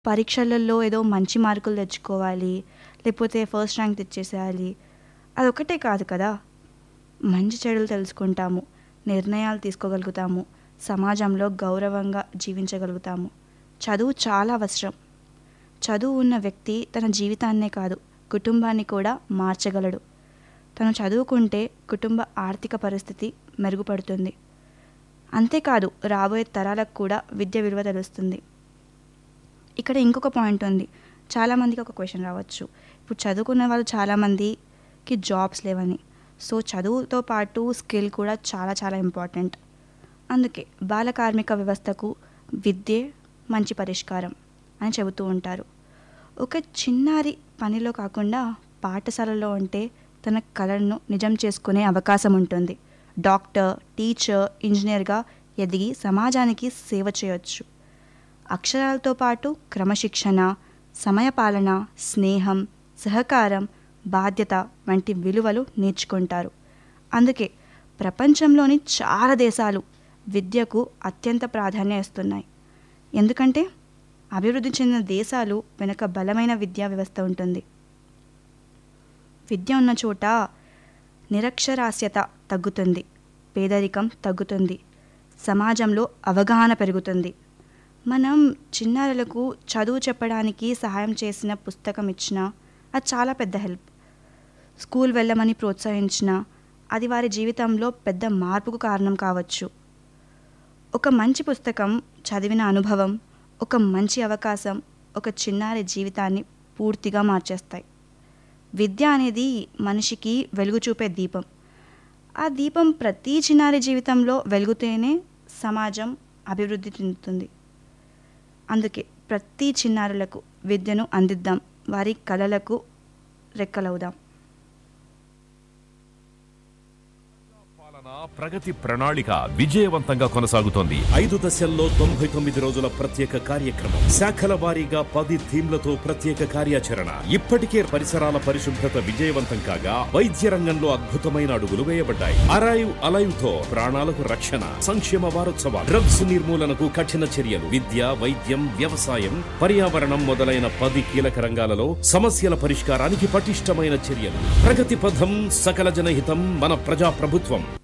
పరీక్షలలో ఏదో మంచి మార్కులు తెచ్చుకోవాలి లేకపోతే ఫస్ట్ ర్యాంక్ తెచ్చేసేయాలి అదొక్కటే కాదు కదా మంచి చెడులు తెలుసుకుంటాము నిర్ణయాలు తీసుకోగలుగుతాము సమాజంలో గౌరవంగా జీవించగలుగుతాము చదువు చాలా అవసరం చదువు ఉన్న వ్యక్తి తన జీవితాన్నే కాదు కుటుంబాన్ని కూడా మార్చగలడు తను చదువుకుంటే కుటుంబ ఆర్థిక పరిస్థితి మెరుగుపడుతుంది అంతేకాదు రాబోయే తరాలకు కూడా విద్య విలువ తెలుస్తుంది ఇక్కడ ఇంకొక పాయింట్ ఉంది చాలామందికి ఒక క్వశ్చన్ రావచ్చు ఇప్పుడు చదువుకున్న వాళ్ళు చాలామందికి జాబ్స్ లేవని సో చదువుతో పాటు స్కిల్ కూడా చాలా చాలా ఇంపార్టెంట్ అందుకే బాల కార్మిక వ్యవస్థకు విద్యే మంచి పరిష్కారం అని చెబుతూ ఉంటారు ఒక చిన్నారి పనిలో కాకుండా పాఠశాలలో ఉంటే తన కళను నిజం చేసుకునే అవకాశం ఉంటుంది డాక్టర్ టీచర్ ఇంజనీర్గా ఎదిగి సమాజానికి సేవ చేయొచ్చు అక్షరాలతో పాటు క్రమశిక్షణ సమయపాలన స్నేహం సహకారం బాధ్యత వంటి విలువలు నేర్చుకుంటారు అందుకే ప్రపంచంలోని చాలా దేశాలు విద్యకు అత్యంత ప్రాధాన్యం ఇస్తున్నాయి ఎందుకంటే అభివృద్ధి చెందిన దేశాలు వెనుక బలమైన విద్యా వ్యవస్థ ఉంటుంది విద్య ఉన్న చోట నిరక్షరాస్యత తగ్గుతుంది పేదరికం తగ్గుతుంది సమాజంలో అవగాహన పెరుగుతుంది మనం చిన్నారులకు చదువు చెప్పడానికి సహాయం చేసిన పుస్తకం ఇచ్చిన అది చాలా పెద్ద హెల్ప్ స్కూల్ వెళ్ళమని ప్రోత్సహించిన అది వారి జీవితంలో పెద్ద మార్పుకు కారణం కావచ్చు ఒక మంచి పుస్తకం చదివిన అనుభవం ఒక మంచి అవకాశం ఒక చిన్నారి జీవితాన్ని పూర్తిగా మార్చేస్తాయి విద్య అనేది మనిషికి వెలుగు చూపే దీపం ఆ దీపం ప్రతి చిన్నారి జీవితంలో వెలుగుతేనే సమాజం అభివృద్ధి చెందుతుంది అందుకే ప్రతి చిన్నారులకు విద్యను అందిద్దాం వారి కళలకు రెక్కలవుదాం పాలన ప్రగతి ప్రణాళిక విజయవంతంగా కొనసాగుతోంది ఐదు దశల్లో తొంభై తొమ్మిది రోజుల ప్రత్యేక కార్యక్రమం శాఖల వారీగా పది థీమ్లతో ప్రత్యేక కార్యాచరణ ఇప్పటికే పరిసరాల పరిశుభ్రత విజయవంతం కాగా వైద్య రంగంలో అద్భుతమైన అడుగులు వేయబడ్డాయి అరైవ్ అలైవ్ తో ప్రాణాలకు రక్షణ సంక్షేమ వారోత్సవాలు డ్రగ్స్ నిర్మూలనకు కఠిన చర్యలు విద్య వైద్యం వ్యవసాయం పర్యావరణం మొదలైన పది కీలక రంగాలలో సమస్యల పరిష్కారానికి పటిష్టమైన చర్యలు ప్రగతి పథం సకల జనహితం మన ప్రజా ప్రభుత్వం